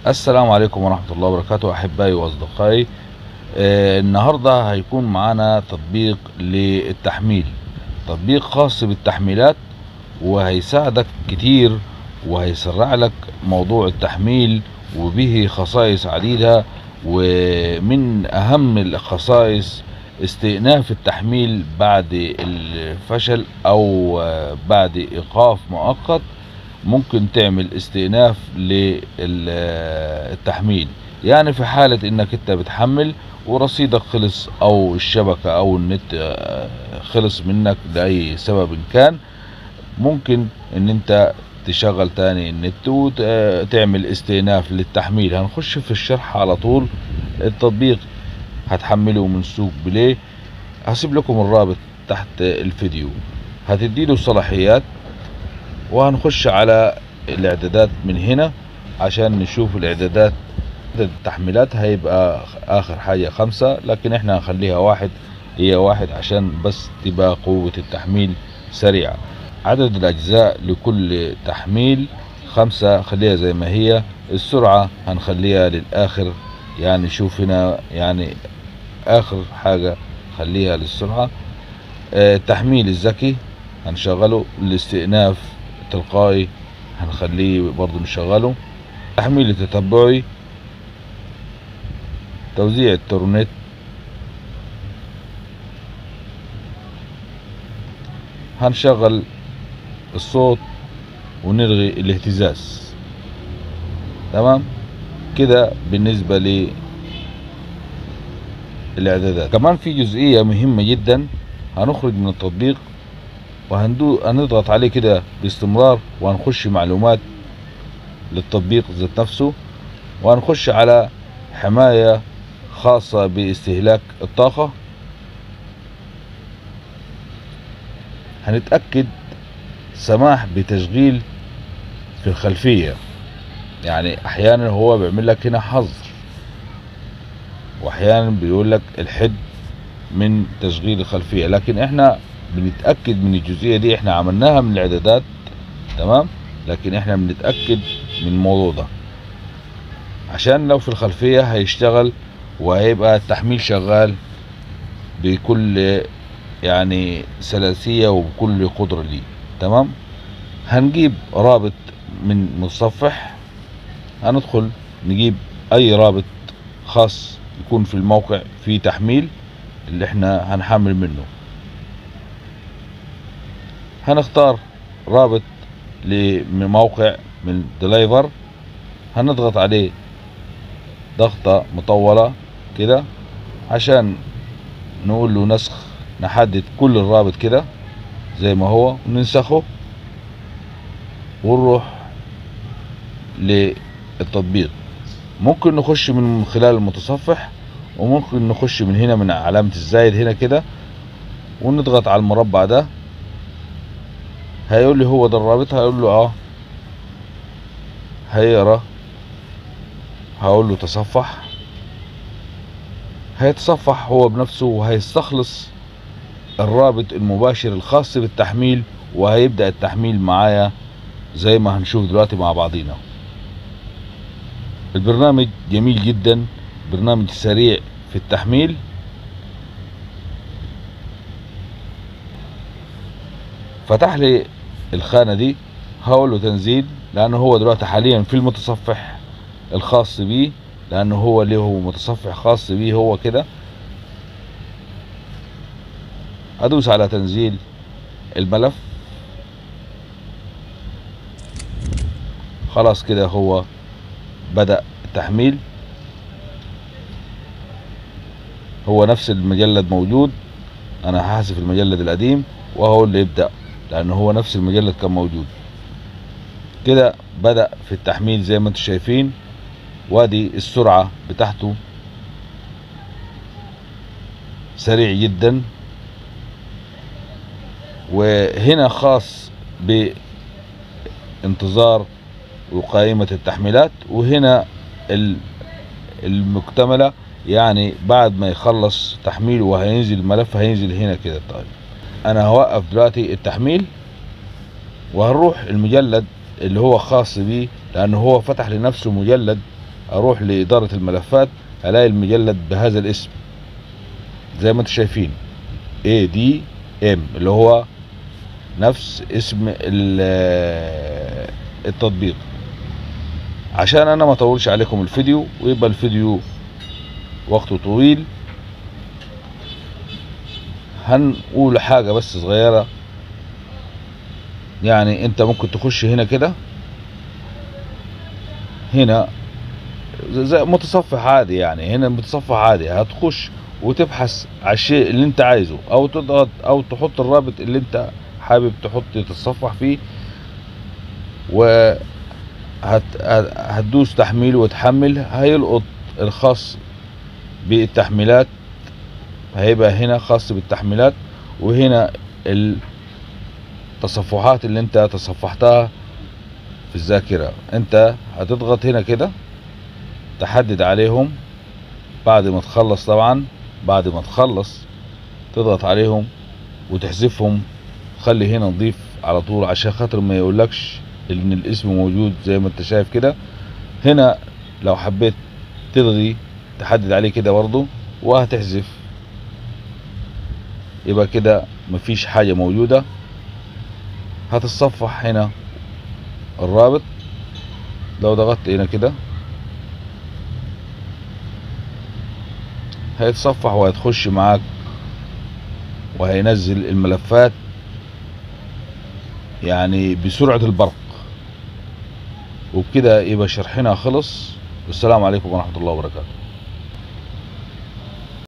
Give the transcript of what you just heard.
السلام عليكم ورحمة الله وبركاته أحبائي وأصدقائي آه النهاردة هيكون معانا تطبيق للتحميل تطبيق خاص بالتحميلات وهيساعدك كتير وهيسرع لك موضوع التحميل وبه خصائص عديدة ومن أهم الخصائص استئناف التحميل بعد الفشل أو آه، بعد إيقاف مؤقت ممكن تعمل استئناف للتحميل يعني في حالة انك انت بتحمل ورصيدك خلص او الشبكة او النت آه، خلص منك لأي سبب كان ممكن ان انت تشغل تاني النت وتعمل استئناف للتحميل هنخش في الشرح على طول التطبيق هتحمله من سوق بلاي هسيب لكم الرابط تحت الفيديو هتديله صلاحيات وهنخش على الاعدادات من هنا عشان نشوف الاعدادات عدد التحميلات هيبقى اخر حاجة خمسة لكن احنا هنخليها واحد هي واحد عشان بس تبقى قوة التحميل سريعة عدد الاجزاء لكل تحميل خمسة خليها زي ما هي السرعة هنخليها للاخر يعني شوف هنا يعني اخر حاجة خليها للسرعة آه، التحميل الذكي هنشغله الاستئناف التلقائي هنخليه برضو نشغله تحميل التتبعي توزيع التورنت هنشغل الصوت ونلغي الاهتزاز تمام كده بالنسبة لي الاعدادات كمان في جزئية مهمة جدا هنخرج من التطبيق وهندو هنضغط عليه كده باستمرار وهنخش معلومات للتطبيق ذات نفسه وهنخش على حماية خاصة باستهلاك الطاقة هنتأكد سماح بتشغيل في الخلفية يعني احيانا هو بيعمل لك هنا حظر واحيانا بيقول لك الحد من تشغيل الخلفية لكن احنا بنتأكد من الجزئية دي احنا عملناها من الاعدادات تمام لكن احنا بنتأكد من الموضوع ده عشان لو في الخلفية هيشتغل وهيبقى التحميل شغال بكل يعني سلاسية وبكل قدرة ليه تمام هنجيب رابط من متصفح هندخل نجيب اي رابط خاص يكون في الموقع فيه تحميل اللي احنا هنحمل منه هنختار رابط لموقع من دلايفر هنضغط عليه ضغطة مطولة كده عشان نقول له نسخ نحدد كل الرابط كده زي ما هو وننسخه ونروح للتطبيق ممكن نخش من خلال المتصفح وممكن نخش من هنا من علامة الزايد هنا كده ونضغط على المربع ده هيقول لي هو ده الرابط هيقول له اه هيقرا هقول له تصفح هيتصفح هو بنفسه وهيستخلص الرابط المباشر الخاص بالتحميل وهيبدأ التحميل معايا زي ما هنشوف دلوقتي مع بعضينا البرنامج جميل جدا برنامج سريع في التحميل فتح لي الخانة دي هقول له تنزيل لانه هو دلوقتي حاليا في المتصفح الخاص بيه لانه هو له متصفح خاص بيه هو كده ادوس على تنزيل الملف خلاص كده هو بدأ التحميل هو نفس المجلد موجود انا هحذف المجلد القديم وهو اللي يبدأ لان هو نفس المجلد كان موجود كده بدأ في التحميل زي ما انتم شايفين وادي السرعة بتاعته سريع جدا وهنا خاص بانتظار وقائمة التحميلات وهنا المكتملة يعني بعد ما يخلص تحميله وهينزل الملف هينزل هنا كده طيب انا هوقف دلوقتي التحميل وهنروح المجلد اللي هو خاص بيه لانه هو فتح لنفسه مجلد اروح لادارة الملفات الاقي المجلد بهذا الاسم زي ما انتم شايفين ADM اللي هو نفس اسم ال- التطبيق عشان انا ما اطولش عليكم الفيديو ويبقى الفيديو وقته طويل هنقول حاجة بس صغيرة يعني انت ممكن تخش هنا كده هنا زي متصفح عادي يعني هنا متصفح عادي هتخش وتبحث على الشيء اللي انت عايزه او تضغط او تحط الرابط اللي انت حابب تحط تتصفح فيه و هت... هتدوس تحميل وتحمل هيلقط الخاص بالتحميلات هيبقى هنا خاص بالتحميلات وهنا التصفحات اللي انت تصفحتها في الذاكرة انت هتضغط هنا كده تحدد عليهم بعد ما تخلص طبعا بعد ما تخلص تضغط عليهم وتحذفهم خلي هنا نضيف على طول عشان خاطر ما يقولكش ان الاسم موجود زي ما انت شايف كده هنا لو حبيت تلغي تحدد عليه كده برضو وهتحذف يبقى كده مفيش حاجة موجودة هتتصفح هنا الرابط لو ضغطت هنا كده هيتصفح وهتخش معاك وهينزل الملفات يعني بسرعة البرق وبكده يبقى شرحنا خلص والسلام عليكم ورحمة الله وبركاته